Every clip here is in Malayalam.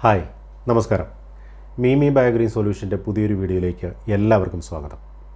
ഹായ് നമസ്കാരം മീമി ബയോഗ്രീൻ സൊല്യൂഷൻ്റെ പുതിയൊരു വീഡിയോയിലേക്ക് എല്ലാവർക്കും സ്വാഗതം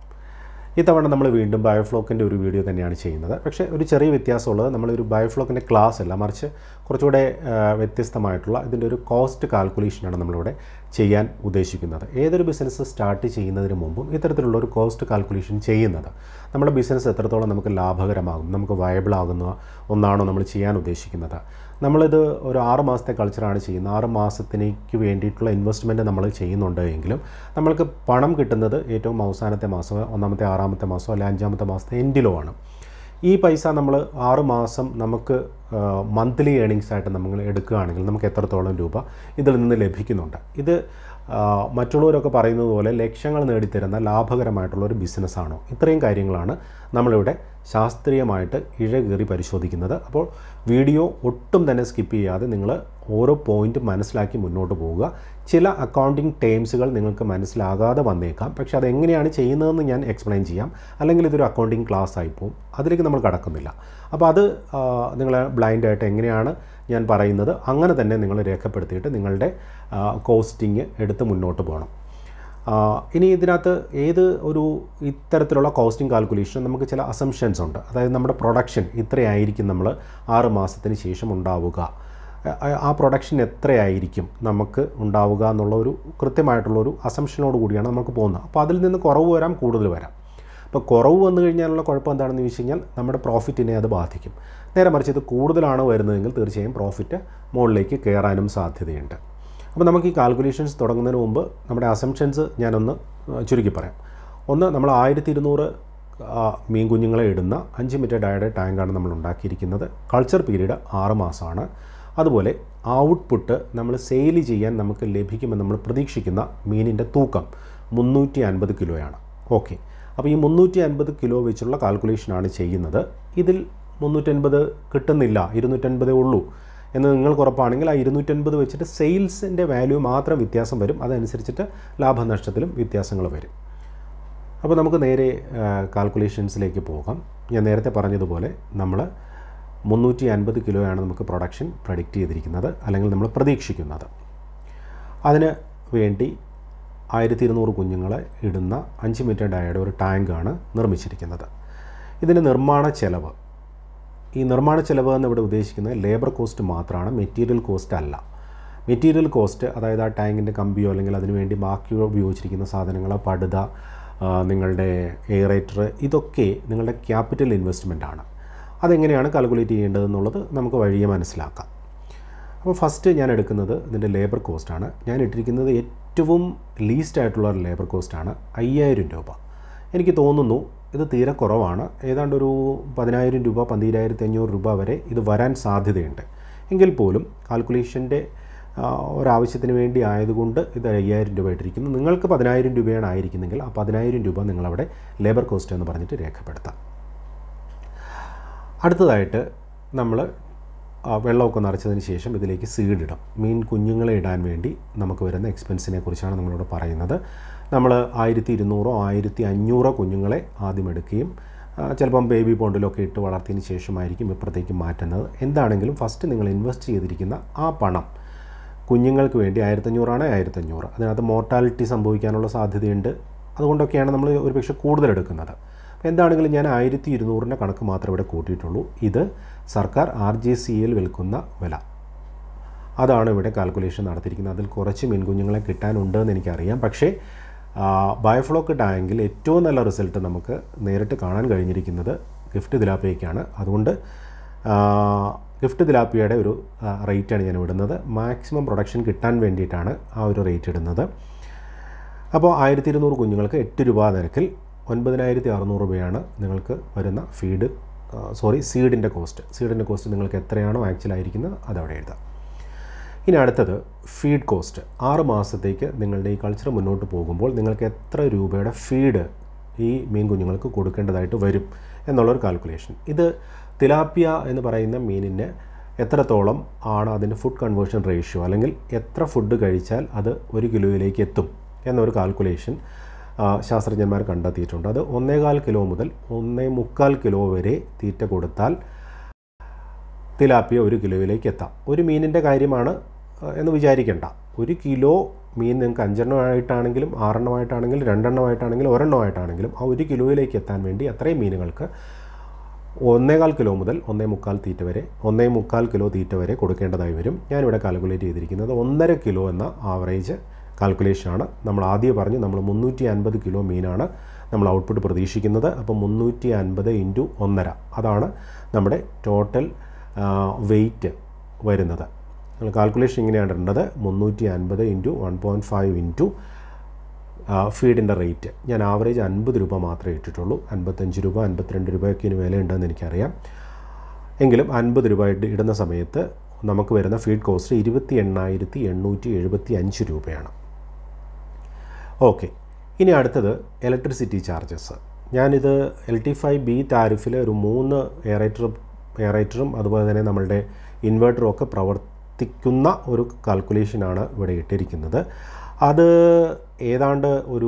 ഇത്തവണ നമ്മൾ വീണ്ടും ബയോഫ്ലോക്കിൻ്റെ ഒരു വീഡിയോ തന്നെയാണ് ചെയ്യുന്നത് പക്ഷേ ഒരു ചെറിയ വ്യത്യാസമുള്ളത് നമ്മളൊരു ബയോഫ്ലോക്കിൻ്റെ ക്ലാസ് അല്ല മറിച്ച് കുറച്ചുകൂടെ ആ, വ്യത്യസ്തമായിട്ടുള്ള ഇതിൻ്റെ ഒരു കോസ്റ്റ് കാൽക്കുലേഷനാണ് നമ്മളിവിടെ ചെയ്യാൻ ഉദ്ദേശിക്കുന്നത് ഏതൊരു ബിസിനസ് സ്റ്റാർട്ട് ചെയ്യുന്നതിന് മുമ്പും ഇത്തരത്തിലുള്ള ഒരു കോസ്റ്റ് കാൽക്കുലേഷൻ ചെയ്യുന്നത് നമ്മുടെ ബിസിനസ് എത്രത്തോളം നമുക്ക് ലാഭകരമാകും നമുക്ക് വയബിൾ ആകുന്ന ഒന്നാണോ നമ്മൾ ചെയ്യാൻ ഉദ്ദേശിക്കുന്നത് നമ്മളിത് ഒരു ആറ് മാസത്തെ കൾച്ചറാണ് ചെയ്യുന്നത് ആറ് മാസത്തിനേക്ക് വേണ്ടിയിട്ടുള്ള ഇൻവെസ്റ്റ്മെൻറ്റ് നമ്മൾ ചെയ്യുന്നുണ്ട് എങ്കിലും നമ്മൾക്ക് പണം കിട്ടുന്നത് ഏറ്റവും അവസാനത്തെ മാസം ഒന്നാമത്തെ ആറാമത്തെ മാസം അല്ലെങ്കിൽ അഞ്ചാമത്തെ മാസത്തെ എൻഡിലോ ആണ് ഈ പൈസ നമ്മൾ ആറ് മാസം നമുക്ക് മന്ത്ലി ഏണിങ്സ് ആയിട്ട് നമ്മൾ എടുക്കുകയാണെങ്കിൽ നമുക്ക് എത്രത്തോളം രൂപ ഇതിൽ നിന്ന് ലഭിക്കുന്നുണ്ട് ഇത് ആ, മറ്റുള്ളവരൊക്കെ പറയുന്നത് പോലെ ലക്ഷ്യങ്ങൾ നേടിത്തരുന്ന ലാഭകരമായിട്ടുള്ള ഒരു ബിസിനസ്സാണോ ഇത്രയും കാര്യങ്ങളാണ് നമ്മളിവിടെ ശാസ്ത്രീയമായിട്ട് ഇഴകീറി പരിശോധിക്കുന്നത് അപ്പോൾ വീഡിയോ ഒട്ടും തന്നെ സ്കിപ്പ് ചെയ്യാതെ നിങ്ങൾ ഓരോ പോയിന്റ് മനസ്സിലാക്കി മുന്നോട്ട് പോവുക ചില അക്കൗണ്ടിങ് ടേംസുകൾ നിങ്ങൾക്ക് മനസ്സിലാകാതെ വന്നേക്കാം പക്ഷേ അതെങ്ങനെയാണ് ചെയ്യുന്നതെന്ന് ഞാൻ എക്സ്പ്ലെയിൻ ചെയ്യാം അല്ലെങ്കിൽ ഇതൊരു അക്കൗണ്ടിങ് ക്ലാസ് ആയി പോകും അതിലേക്ക് നമ്മൾ കടക്കുന്നില്ല അപ്പോൾ അത് നിങ്ങൾ ബ്ലൈൻഡായിട്ട് എങ്ങനെയാണ് ഞാൻ പറയുന്നത് അങ്ങനെ തന്നെ നിങ്ങൾ രേഖപ്പെടുത്തിയിട്ട് നിങ്ങളുടെ കോസ്റ്റിങ് എടുത്ത് മുന്നോട്ട് പോകണം ആ, ഇനി ഇതിനകത്ത് ഏത് ഒരു ഇത്തരത്തിലുള്ള കോസ്റ്റിംഗ് കാൽക്കുലേഷൻ നമുക്ക് ചില അസംഷൻസ് ഉണ്ട് അതായത് നമ്മുടെ പ്രൊഡക്ഷൻ ഇത്രയായിരിക്കും നമ്മൾ ആറ് മാസത്തിന് ശേഷം ഉണ്ടാവുക ആ- ആ പ്രൊഡക്ഷൻ എത്രയായിരിക്കും നമുക്ക് ഉണ്ടാവുക എന്നുള്ള ഒരു കൃത്യമായിട്ടുള്ള ഒരു അസംഷനോട് കൂടിയാണ് നമുക്ക് പോകുന്നത് അപ്പോൾ അതിൽ നിന്ന് കുറവ് വരാം കൂടുതൽ വരാം അപ്പോൾ കുറവ് വന്നു കഴിഞ്ഞാലുള്ള കുഴപ്പം എന്താണെന്ന് ചോദിച്ചു കഴിഞ്ഞാൽ നമ്മുടെ പ്രോഫിറ്റിനെ അത് ബാധിക്കും നേരെ മറിച്ച് ഇത് കൂടുതലാണ് വരുന്നതെങ്കിൽ തീർച്ചയായും പ്രോഫിറ്റ് മുകളിലേക്ക് കയറാനും സാധ്യതയുണ്ട് അപ്പോൾ നമുക്ക് ഈ കാൽക്കുലേഷൻസ് തുടങ്ങുന്നതിന് മുമ്പ് നമ്മുടെ അസംഷൻസ് ഞാനൊന്ന് ആ, ചുരുക്കി പറയാം ഒന്ന് നമ്മൾ ആയിരത്തി ഇരുന്നൂറ് മീൻ കുഞ്ഞുങ്ങളെ ഇടുന്ന അഞ്ച് മീറ്റർ ഡയയുടെ ടാങ്കാണ് നമ്മൾ ഉണ്ടാക്കിയിരിക്കുന്നത് കൾച്ചർ പീരീഡ് ആറ് മാസമാണ് അതുപോലെ ഔട്ട്പുട്ട് നമ്മൾ സെയിൽ ചെയ്യാൻ നമുക്ക് ലഭിക്കുമെന്ന് നമ്മൾ പ്രതീക്ഷിക്കുന്ന മീനിൻ്റെ തൂക്കം മുന്നൂറ്റി അൻപത് കിലോയാണ് ഓക്കെ അപ്പോൾ ഈ മുന്നൂറ്റി അൻപത് കിലോ വെച്ചുള്ള കാൽക്കുലേഷനാണ് ചെയ്യുന്നത് ഇതിൽ മുന്നൂറ്റൻപത് കിട്ടുന്നില്ല ഇരുന്നൂറ്റൻപതേ ഉള്ളൂ എന്ന് നിങ്ങൾക്ക് ഉറപ്പാണെങ്കിൽ ആ ഇരുന്നൂറ്റൻപത് വെച്ചിട്ട് സെയിൽസിൻ്റെ വാല്യൂ മാത്രം വ്യത്യാസം വരും അതനുസരിച്ചിട്ട് ലാഭനഷ്ടത്തിലും വ്യത്യാസങ്ങൾ വരും അപ്പോൾ നമുക്ക് നേരെ കാൽക്കുലേഷൻസിലേക്ക് പോകാം ഞാൻ നേരത്തെ പറഞ്ഞതുപോലെ നമ്മൾ മുന്നൂറ്റി അൻപത് കിലോയാണ് നമുക്ക് പ്രൊഡക്ഷൻ പ്രഡിക്റ്റ് ചെയ്തിരിക്കുന്നത് അല്ലെങ്കിൽ നമ്മൾ പ്രതീക്ഷിക്കുന്നത് അതിന് വേണ്ടി ആയിരത്തി ഇരുന്നൂറ് കുഞ്ഞുങ്ങളെ ഇടുന്ന അഞ്ച് മീറ്റർ ഡയയുടെ ഒരു ടാങ്കാണ് നിർമ്മിച്ചിരിക്കുന്നത് ഇതിൻ്റെ നിർമ്മാണ ചെലവ് ഈ നിർമ്മാണ ചെലവ് എന്ന് ഇവിടെ ഉദ്ദേശിക്കുന്നത് ലേബർ കോസ്റ്റ് മാത്രമാണ് മെറ്റീരിയൽ കോസ്റ്റ് അല്ല മെറ്റീരിയൽ കോസ്റ്റ് അതായത് ആ ടാങ്കിൻ്റെ കമ്പിയോ അല്ലെങ്കിൽ അതിനുവേണ്ടി ബാക്കി ഉപയോഗിച്ചിരിക്കുന്ന സാധനങ്ങൾ പടുത ആ, നിങ്ങളുടെ എയറേറ്റർ ഇതൊക്കെ നിങ്ങളുടെ ക്യാപിറ്റൽ ഇൻവെസ്റ്റ്മെൻ്റ് ആണ് അതെങ്ങനെയാണ് കാൽക്കുലേറ്റ് ചെയ്യേണ്ടതെന്നുള്ളത് നമുക്ക് വഴിയെ മനസ്സിലാക്കാം അപ്പോൾ ഫസ്റ്റ് ഞാൻ എടുക്കുന്നത് ഇതിൻ്റെ ലേബർ കോസ്റ്റാണ് ഞാൻ ഇട്ടിരിക്കുന്നത് ഏറ്റവും ലീസ്റ്റ് ആയിട്ടുള്ള ലേബർ കോസ്റ്റാണ് അയ്യായിരം രൂപ എനിക്ക് തോന്നുന്നു ഇത് തീരെ കുറവാണ് ഏതാണ്ട് ഒരു പതിനായിരം രൂപ പന്തിരായിരത്തി അഞ്ഞൂറ് രൂപ വരെ ഇത് വരാൻ സാധ്യതയുണ്ട് എങ്കിൽ പോലും കാൽക്കുലേഷൻ്റെ ഒരാവശ്യത്തിന് വേണ്ടി ആയതുകൊണ്ട് ഇത് അയ്യായിരം രൂപ ഇട്ടിരിക്കുന്നു നിങ്ങൾക്ക് പതിനായിരം രൂപയാണ് ആയിരിക്കുന്നെങ്കിൽ ആ പതിനായിരം രൂപ നിങ്ങളവിടെ ലേബർ കോസ്റ്റ് എന്ന് പറഞ്ഞിട്ട് രേഖപ്പെടുത്താം അടുത്തതായിട്ട് നമ്മൾ വെള്ളമൊക്കെ നിറച്ചതിന് ശേഷം ഇതിലേക്ക് സീഡ് ഇടും മീൻ കുഞ്ഞുങ്ങളെ ഇടാൻ വേണ്ടി നമുക്ക് വരുന്ന എക്സ്പെൻസിനെ കുറിച്ചാണ് നമ്മളിവിടെ പറയുന്നത് നമ്മൾ ആയിരത്തി ഇരുന്നൂറോ ആയിരത്തി അഞ്ഞൂറോ കുഞ്ഞുങ്ങളെ ആദ്യം എടുക്കുകയും ആ, ചിലപ്പം ബേബി പോണ്ടിലൊക്കെ ഇട്ട് വളർത്തിയതിന് ശേഷമായിരിക്കും ഇപ്പുറത്തേക്ക് മാറ്റുന്നത് എന്താണെങ്കിലും ഫസ്റ്റ് നിങ്ങൾ ഇൻവെസ്റ്റ് ചെയ്തിരിക്കുന്ന ആ പണം കുഞ്ഞുങ്ങൾക്ക് വേണ്ടി ആയിരത്തഞ്ഞൂറാണ് ആയിരത്തഞ്ഞൂറ് അതിനകത്ത് മോർട്ടാലിറ്റി സംഭവിക്കാനുള്ള സാധ്യതയുണ്ട് അതുകൊണ്ടൊക്കെയാണ് നമ്മൾ ഒരുപക്ഷെ കൂടുതൽ എടുക്കുന്നത് അപ്പോൾ എന്താണെങ്കിലും ഞാൻ ആയിരത്തി ഇരുന്നൂറിൻ്റെ കണക്ക് മാത്രമേ ഇവിടെ കൂട്ടിയിട്ടുള്ളൂ ഇത് സർക്കാർ ആർ ജെ സി എൽ വിൽക്കുന്ന വില അതാണ് ഇവിടെ കാൽക്കുലേഷൻ നടത്തിയിരിക്കുന്നത് അതിൽ കുറച്ച് മീൻകുഞ്ഞുങ്ങളെ കിട്ടാനുണ്ട് എന്ന് എനിക്കറിയാം പക്ഷേ ബയോഫ്ലോക്ക് ടാങ്കിൽ ഏറ്റവും നല്ല റിസൾട്ട് നമുക്ക് നേരിട്ട് കാണാൻ കഴിഞ്ഞിരിക്കുന്നത് ഗിഫ്റ്റ് തിലാപ്പിയയ്ക്കാണ് അതുകൊണ്ട് ആ, ഗിഫ്റ്റ് തിലാപ്പിയയുടെ ഒരു ആ, റേറ്റാണ് ഞാൻ ഇടുന്നത് മാക്സിമം പ്രൊഡക്ഷൻ കിട്ടാൻ വേണ്ടിയിട്ടാണ് ആ ഒരു റേറ്റ് ഇടുന്നത് അപ്പോൾ ആയിരത്തി ഇരുന്നൂറ് കുഞ്ഞുങ്ങൾക്ക് എട്ട് രൂപ നിരക്കിൽ ഒൻപതിനായിരത്തി അറുന്നൂറ് രൂപയാണ് നിങ്ങൾക്ക് വരുന്ന ഫീഡ് സോറി സീഡിൻ്റെ കോസ്റ്റ് സീഡിൻ്റെ കോസ്റ്റ് നിങ്ങൾക്ക് എത്രയാണോ ആക്ച്വലായിരിക്കുന്നത് അതവിടെ എഴുതാം ഇനി അടുത്തത് ഫീഡ് കോസ്റ്റ് ആറ് മാസത്തേക്ക് നിങ്ങളുടെ ഈ കൾച്ചർ മുന്നോട്ട് പോകുമ്പോൾ നിങ്ങൾക്ക് എത്ര രൂപയുടെ ഫീഡ് ഈ മീൻ കുഞ്ഞുങ്ങൾക്ക് കൊടുക്കേണ്ടതായിട്ട് വരും എന്നുള്ളൊരു കാൽക്കുലേഷൻ ഇത് തിലാപ്പിയ എന്ന് പറയുന്ന മീനിന് എത്രത്തോളം ആണ് അതിൻ്റെ ഫുഡ് കൺവേർഷൻ റേഷ്യോ അല്ലെങ്കിൽ എത്ര ഫുഡ് കഴിച്ചാൽ അത് ഒരു കിലോയിലേക്ക് എത്തും എന്നൊരു കാൽക്കുലേഷൻ ആ, ശാസ്ത്രജ്ഞന്മാർ കണ്ടെത്തിയിട്ടുണ്ട് അത് ഒന്നേകാൽ കിലോ മുതൽ ഒന്നേ മുക്കാൽ കിലോ വരെ തീറ്റ കൊടുത്താൽ തിലാപ്പിയ ഒരു കിലോയിലേക്ക് എത്താം ഒരു മീനിൻ്റെ കാര്യമാണ് ആ, എന്ന് വിചാരിക്കേണ്ട ഒരു കിലോ മീൻ നിങ്ങൾക്ക് അഞ്ചെണ്ണമായിട്ടാണെങ്കിലും ആറെണ്ണമായിട്ടാണെങ്കിലും രണ്ടെണ്ണമായിട്ടാണെങ്കിലും ഒരെണ്ണമായിട്ടാണെങ്കിലും ആ ഒരു കിലോയിലേക്ക് എത്താൻ വേണ്ടി അത്രയും മീനുകൾക്ക് ഒന്നേകാൽ കിലോ മുതൽ ഒന്നേ മുക്കാൽ തീറ്റ വരെ ഒന്നേ മുക്കാൽ കിലോ തീറ്റ വരെ കൊടുക്കേണ്ടതായി വരും ഞാനിവിടെ കാൽക്കുലേറ്റ് ചെയ്തിരിക്കുന്നത് ഒന്നര കിലോ എന്ന ആവറേജ് കാൽക്കുലേഷനാണ് നമ്മൾ ആദ്യം പറഞ്ഞു നമ്മൾ മുന്നൂറ്റി അൻപത് കിലോ മീനാണ് നമ്മൾ ഔട്ട്പുട്ട് പ്രതീക്ഷിക്കുന്നത് അപ്പോൾ മുന്നൂറ്റി അൻപത് ഇൻറ്റു ഒന്നര അതാണ് നമ്മുടെ ടോട്ടൽ വെയിറ്റ് വരുന്നത് നമ്മൾ കാൽക്കുലേഷൻ ഇങ്ങനെയാണ് ഇടേണ്ടത് മുന്നൂറ്റി അൻപത് into one point five into ഫീഡിൻ്റെ റേറ്റ് ഞാൻ ആവറേജ് അൻപത് രൂപ മാത്രമേ ഇട്ടിട്ടുള്ളൂ അൻപത്തഞ്ച് രൂപ അൻപത്തിരണ്ട് രൂപയൊക്കെ ഇനി വിലയുണ്ടെന്ന് എനിക്കറിയാം എങ്കിലും അൻപത് രൂപ ഇട്ട് ഇടുന്ന സമയത്ത് നമുക്ക് വരുന്ന ഫീഡ് കോസ്റ്റ് ഇരുപത്തി എണ്ണായിരത്തി എണ്ണൂറ്റി എഴുപത്തി അഞ്ച് രൂപയാണ് ഓക്കെ ഇനി അടുത്തത് ഇലക്ട്രിസിറ്റി ചാർജസ് ഞാനിത് എൽ ടി ഫൈവ് ബി താരിഫിൽ ഒരു മൂന്ന് എയറേറ്റർ എയറേറ്ററും അതുപോലെ തന്നെ നമ്മളുടെ ഇൻവെർട്ടറും ഒക്കെ പ്രവർത്തിക്കുന്ന ഒരു കാൽക്കുലേഷനാണ് ഇവിടെ ഇട്ടിരിക്കുന്നത് അത് ഏതാണ്ട് ഒരു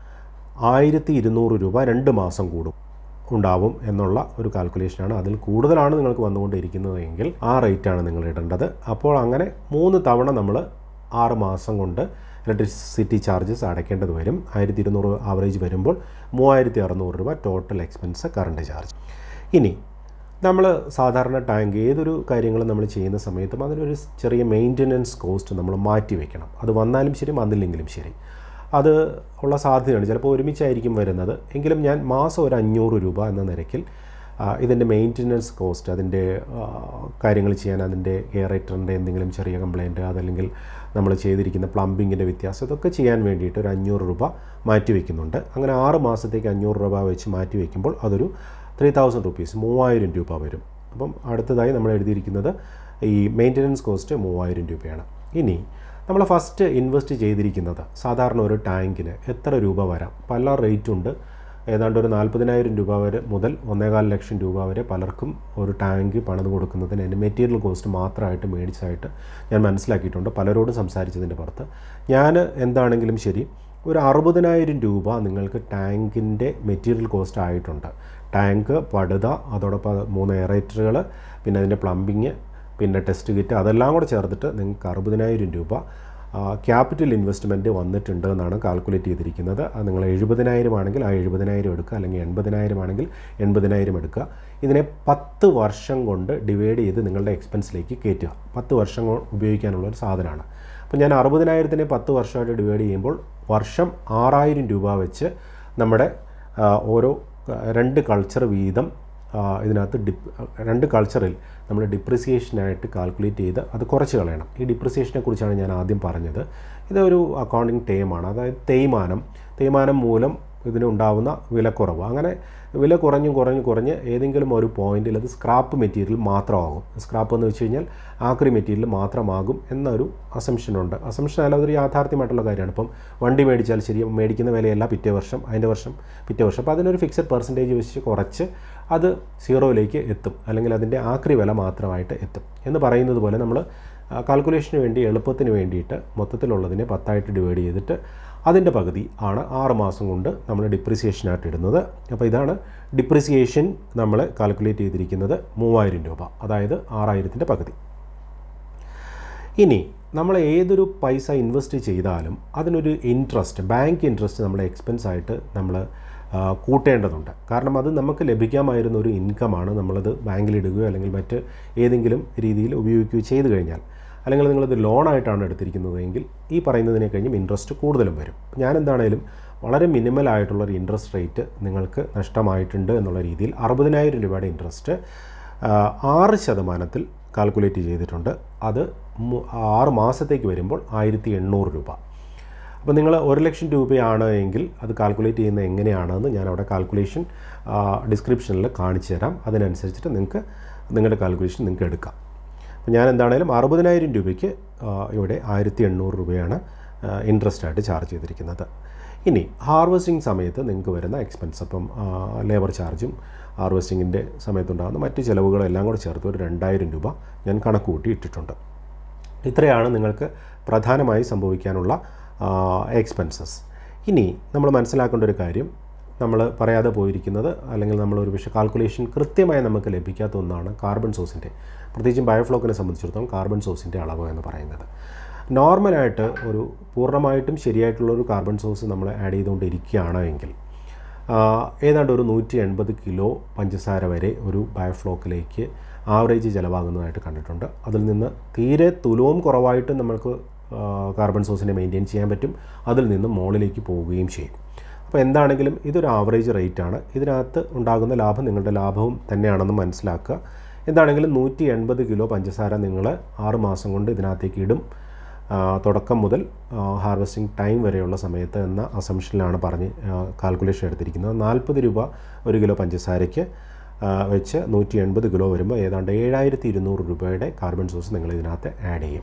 ആയിരത്തി ഇരുന്നൂറ് രൂപ രണ്ട് മാസം കൂടും ഉണ്ടാവും എന്നുള്ള ഒരു കാൽക്കുലേഷനാണ് അതിൽ കൂടുതലാണ് നിങ്ങൾക്ക് വന്നുകൊണ്ടിരിക്കുന്നതെങ്കിൽ ആ റേറ്റാണ് നിങ്ങൾ ഇടേണ്ടത് അപ്പോൾ അങ്ങനെ മൂന്ന് തവണ നമ്മൾ ആറ് മാസം കൊണ്ട് ഇലക്ട്രിസിറ്റി ചാർജസ് അടയ്ക്കേണ്ടത് വരും ആയിരത്തി ഇരുന്നൂറ് ആവറേജ് വരുമ്പോൾ മൂവായിരത്തി അറുന്നൂറ് രൂപ ടോട്ടൽ എക്സ്പെൻസ് കറണ്ട് ചാർജ് ഇനി നമ്മൾ സാധാരണ ടാങ്ക് ഏതൊരു കാര്യങ്ങളും നമ്മൾ ചെയ്യുന്ന സമയത്തും അതിനൊരു ചെറിയ മെയിൻ്റനൻസ് കോസ്റ്റ് നമ്മൾ മാറ്റി വെക്കണം അത് വന്നാലും ശരി വന്നില്ലെങ്കിലും ശരി അത് ഉള്ള സാധ്യതയാണ് ചിലപ്പോൾ ഒരുമിച്ചായിരിക്കും വരുന്നത് എങ്കിലും ഞാൻ മാസം ഒരു അഞ്ഞൂറ് രൂപ എന്ന നിരക്കിൽ ആ, ഇതിൻ്റെ മെയിൻ്റനൻസ് കോസ്റ്റ് അതിൻ്റെ ആ, കാര്യങ്ങൾ ചെയ്യാൻ അതിൻ്റെ എയറേറ്ററിൻ്റെ എന്തെങ്കിലും ചെറിയ കംപ്ലയിൻറ്റ് അതല്ലെങ്കിൽ നമ്മൾ ചെയ്തിരിക്കുന്ന പ്ലംബിങ്ങിൻ്റെ വ്യത്യാസം ഇതൊക്കെ ചെയ്യാൻ വേണ്ടിയിട്ട് ഒരു അഞ്ഞൂറ് രൂപ മാറ്റി വയ്ക്കുന്നുണ്ട് അങ്ങനെ ആറ് മാസത്തേക്ക് അഞ്ഞൂറ് രൂപ വെച്ച് മാറ്റി വയ്ക്കുമ്പോൾ അതൊരു ത്രീ തൗസൻഡ് റുപ്പീസ് മൂവായിരം രൂപ വരും അപ്പം അടുത്തതായി നമ്മൾ എഴുതിയിരിക്കുന്നത് ഈ മെയിൻ്റനൻസ് കോസ്റ്റ് മൂവായിരം രൂപയാണ് ഇനി നമ്മൾ ഫസ്റ്റ് ഇൻവെസ്റ്റ് ചെയ്തിരിക്കുന്നത് സാധാരണ ഒരു ടാങ്കിന് എത്ര രൂപ വരാം പല റേറ്റ് ഉണ്ട് ഏതാണ്ട് ഒരു നാൽപ്പതിനായിരം രൂപ വരെ മുതൽ ഒന്നേകാൽ ലക്ഷം രൂപ വരെ പലർക്കും ഒരു ടാങ്ക് പണിത് കൊടുക്കുന്നതിന് അതിൻ്റെ മെറ്റീരിയൽ കോസ്റ്റ് മാത്രമായിട്ട് മേടിച്ചായിട്ട് ഞാൻ മനസ്സിലാക്കിയിട്ടുണ്ട് പലരോടും സംസാരിച്ചതിൻ്റെ പുറത്ത് ഞാൻ എന്താണെങ്കിലും ശരി ഒരു അറുപതിനായിരം രൂപ നിങ്ങൾക്ക് ടാങ്കിൻ്റെ മെറ്റീരിയൽ കോസ്റ്റ് ആയിട്ടുണ്ട് ടാങ്ക് പടുത അതോടൊപ്പം മൂന്ന് എയറേറ്ററുകൾ പിന്നെ അതിൻ്റെ പ്ലംബിങ് പിന്നെ ടെസ്റ്റ് കിറ്റ് അതെല്ലാം കൂടെ ചേർത്തിട്ട് നിങ്ങൾക്ക് അറുപതിനായിരം രൂപ ക്യാപിറ്റൽ ഇൻവെസ്റ്റ്മെൻറ്റ് വന്നിട്ടുണ്ട് എന്നാണ് കാൽക്കുലേറ്റ് ചെയ്തിരിക്കുന്നത് അത് നിങ്ങൾ എഴുപതിനായിരം ആണെങ്കിൽ ആ എഴുപതിനായിരം എടുക്കുക അല്ലെങ്കിൽ എൺപതിനായിരം ആണെങ്കിൽ എൺപതിനായിരം എടുക്കുക ഇതിനെ പത്ത് വർഷം കൊണ്ട് ഡിവൈഡ് ചെയ്ത് നിങ്ങളുടെ എക്സ്പെൻസിലേക്ക് കയറ്റുക പത്ത് വർഷം കൊ- ഉപയോഗിക്കാനുള്ള ഒരു സാധനമാണ് അപ്പോൾ ഞാൻ അറുപതിനായിരത്തിനെ പത്ത് വർഷമായിട്ട് ഡിവൈഡ് ചെയ്യുമ്പോൾ വർഷം ആറായിരം രൂപ വെച്ച് നമ്മുടെ ആ, ഓരോ ആ, രണ്ട് കൾച്ചർ വീതം ആ, ഇതിനകത്ത് ഡിപ് രണ്ട് കൾച്ചറിൽ നമ്മൾ ഡിപ്രിസിയേഷനായിട്ട് കാൽക്കുലേറ്റ് ചെയ്ത് അത് കുറച്ച് കളയണം ഈ ഡിപ്രിസിയേഷനെ കുറിച്ചാണ് ഞാൻ ആദ്യം പറഞ്ഞത് ഇതൊരു അക്കൗണ്ടിങ് ടേമാണ് അതായത് തേയ്മാനം തേയ്മാനം മൂലം ഇതിനുണ്ടാവുന്ന വിലക്കുറവ് അങ്ങനെ വില കുറഞ്ഞു കുറഞ്ഞു കുറഞ്ഞ് ഏതെങ്കിലും ഒരു പോയിന്റിൽ അത് സ്ക്രാപ്പ് മെറ്റീരിയൽ മാത്രമാകും സ്ക്രാപ്പ് എന്ന് വെച്ച് കഴിഞ്ഞാൽ ആക്രി മെറ്റീരിയൽ മാത്രമാകും എന്നൊരു അസംഷനുണ്ട് അസംഷൻ അല്ല അതൊരു യാഥാർത്ഥ്യമായിട്ടുള്ള കാര്യമാണ് ഇപ്പം വണ്ടി മേടിച്ചാൽ ശരി മേടിക്കുന്ന വിലയല്ല പിറ്റേ വർഷം അതിൻ്റെ വർഷം പിറ്റേ വർഷം അപ്പോൾ അതിനൊരു ഫിക്സഡ് പെർസെൻറ്റേജ് വെച്ച് കുറച്ച് അത് സീറോയിലേക്ക് എത്തും അല്ലെങ്കിൽ അതിൻ്റെ ആക്രി വില മാത്രമായിട്ട് എത്തും എന്ന് പറയുന്നത് പോലെ നമ്മൾ കാൽക്കുലേഷന് വേണ്ടി എളുപ്പത്തിന് വേണ്ടിയിട്ട് മൊത്തത്തിലുള്ളതിനെ പത്തായിട്ട് ഡിവൈഡ് ചെയ്തിട്ട് അതിൻ്റെ പകുതി ആണ് ആറ് മാസം കൊണ്ട് നമ്മൾ ഡിപ്രിസിയേഷനായിട്ട് ഇടുന്നത് അപ്പോൾ ഇതാണ് ഡിപ്രിസിയേഷൻ നമ്മൾ കാൽക്കുലേറ്റ് ചെയ്തിരിക്കുന്നത് മൂവായിരം രൂപ അതായത് ആറായിരത്തിൻ്റെ പകുതി ഇനി നമ്മൾ ഏതൊരു പൈസ ഇൻവെസ്റ്റ് ചെയ്താലും അതിനൊരു ഇൻട്രസ്റ്റ് ബാങ്ക് ഇൻട്രസ്റ്റ് നമ്മുടെ എക്സ്പെൻസ് ആയിട്ട് നമ്മൾ ആ, കൂട്ടേണ്ടതുണ്ട് കാരണം അത് നമുക്ക് ലഭിക്കാമായിരുന്ന ഒരു ഇൻകമാണ് നമ്മളത് ബാങ്കിലിടുകയോ അല്ലെങ്കിൽ മറ്റ് ഏതെങ്കിലും രീതിയിൽ ഉപയോഗിക്കുകയോ ചെയ്തു കഴിഞ്ഞാൽ അല്ലെങ്കിൽ നിങ്ങളത് ലോണായിട്ടാണ് എടുത്തിരിക്കുന്നതെങ്കിൽ ഈ പറയുന്നതിനെ കഴിഞ്ഞും ഇൻട്രസ്റ്റ് കൂടുതലും വരും ഞാൻ എന്താണേലും വളരെ മിനിമൽ ആയിട്ടുള്ളൊരു ഇൻട്രസ്റ്റ് റേറ്റ് നിങ്ങൾക്ക് നഷ്ടമായിട്ടുണ്ട് എന്നുള്ള രീതിയിൽ അറുപതിനായിരം രൂപയുടെ ഇൻട്രസ്റ്റ് ആറ് ശതമാനത്തിൽ കാൽക്കുലേറ്റ് ചെയ്തിട്ടുണ്ട് അത് മു- ആറ് മാസത്തേക്ക് വരുമ്പോൾ ആയിരത്തി എണ്ണൂറ് രൂപ അപ്പോൾ നിങ്ങൾ ഒരു ലക്ഷം രൂപയാണ് എങ്കിൽ അത് കാൽക്കുലേറ്റ് ചെയ്യുന്നത് എങ്ങനെയാണെന്ന് ഞാൻ അവിടെ കാൽക്കുലേഷൻ ഡിസ്ക്രിപ്ഷനിൽ കാണിച്ചു തരാം അതിനനുസരിച്ചിട്ട് നിങ്ങൾക്ക് നിങ്ങളുടെ കാൽക്കുലേഷൻ നിങ്ങൾക്ക് എടുക്കാം അപ്പോൾ ഞാൻ എന്താണേലും അറുപതിനായിരം രൂപയ്ക്ക് ആ, ഇവിടെ ആയിരത്തി എണ്ണൂറ് രൂപയാണ് ഇൻട്രസ്റ്റ് ആയിട്ട് ചാർജ് ചെയ്തിരിക്കുന്നത് ഇനി ഹാർവെസ്റ്റിംഗ് സമയത്ത് നിങ്ങൾക്ക് വരുന്ന എക്സ്പെൻസ് അപ്പം ലേബർ ചാർജും ഹാർവെസ്റ്റിങ്ങിൻ്റെ സമയത്തുണ്ടാകുന്ന മറ്റ് ചിലവുകളെല്ലാം കൂടെ ചേർത്ത് ഒരു രണ്ടായിരം രൂപ ഞാൻ കണക്ക് കൂട്ടി ഇട്ടിട്ടുണ്ട് ഇത്രയാണ് നിങ്ങൾക്ക് പ്രധാനമായി സംഭവിക്കാനുള്ള എക്സ്പെൻസസ് ഇനി നമ്മൾ മനസ്സിലാക്കേണ്ട ഒരു കാര്യം നമ്മൾ പറയാതെ പോയിരിക്കുന്നത് അല്ലെങ്കിൽ നമ്മൾ ഒരു പക്ഷേ കാൽക്കുലേഷൻ കൃത്യമായി നമുക്ക് ലഭിക്കാത്ത ഒന്നാണ് കാർബൺ സോഴ്സിൻ്റെ പ്രത്യേകിച്ചും ബയോഫ്ലോക്കിനെ സംബന്ധിച്ചിടത്തോളം കാർബൺ സോഴ്സിൻ്റെ അളവ് എന്ന് പറയുന്നത് നോർമലായിട്ട് ഒരു പൂർണ്ണമായിട്ടും ശരിയായിട്ടുള്ള ഒരു കാർബൺ സോഴ്സ് നമ്മൾ ആഡ് ചെയ്തുകൊണ്ടിരിക്കുകയാണ് എങ്കിൽ ആ, ഏതാണ്ട് ഒരു നൂറ്റി എൺപത് കിലോ പഞ്ചസാര വരെ ഒരു ബയോഫ്ലോക്കിലേക്ക് ആവറേജ് ചിലവാകുന്നതായിട്ട് കണ്ടിട്ടുണ്ട് അതിൽ നിന്ന് തീരെ തുലവും കുറവായിട്ട് നമ്മൾക്ക് ആ, കാർബൺ സോഴ്സിനെ മെയിൻറ്റെയിൻ ചെയ്യാൻ പറ്റും അതിൽ നിന്ന് മുകളിലേക്ക് പോവുകയും ചെയ്യും അപ്പോൾ എന്താണെങ്കിലും ഇതൊരു ആവറേജ് റേറ്റ് ആണ് ഇതിനകത്ത് ഉണ്ടാകുന്ന ലാഭം നിങ്ങളുടെ ലാഭവും തന്നെയാണെന്ന് മനസ്സിലാക്കുക എന്താണെങ്കിലും നൂറ്റി എൺപത് കിലോ പഞ്ചസാര നിങ്ങൾ ആറ് മാസം കൊണ്ട് ഇതിനകത്തേക്ക് ഇടും ആ, തുടക്കം മുതൽ ഹാർവെസ്റ്റിംഗ് ടൈം വരെയുള്ള സമയത്ത് എന്ന അസംഷനിലാണ് പറഞ്ഞ് കാൽക്കുലേഷൻ എടുത്തിരിക്കുന്നത് നാൽപ്പത് രൂപ ഒരു കിലോ പഞ്ചസാരയ്ക്ക് ആ, വെച്ച് നൂറ്റി എൺപത് കിലോ വരുമ്പോൾ ഏതാണ്ട് ഏഴായിരത്തി ഇരുന്നൂറ് രൂപയുടെ കാർബൺ സോഴ്സ് നിങ്ങൾ ഇതിനകത്ത് ആഡ് ചെയ്യും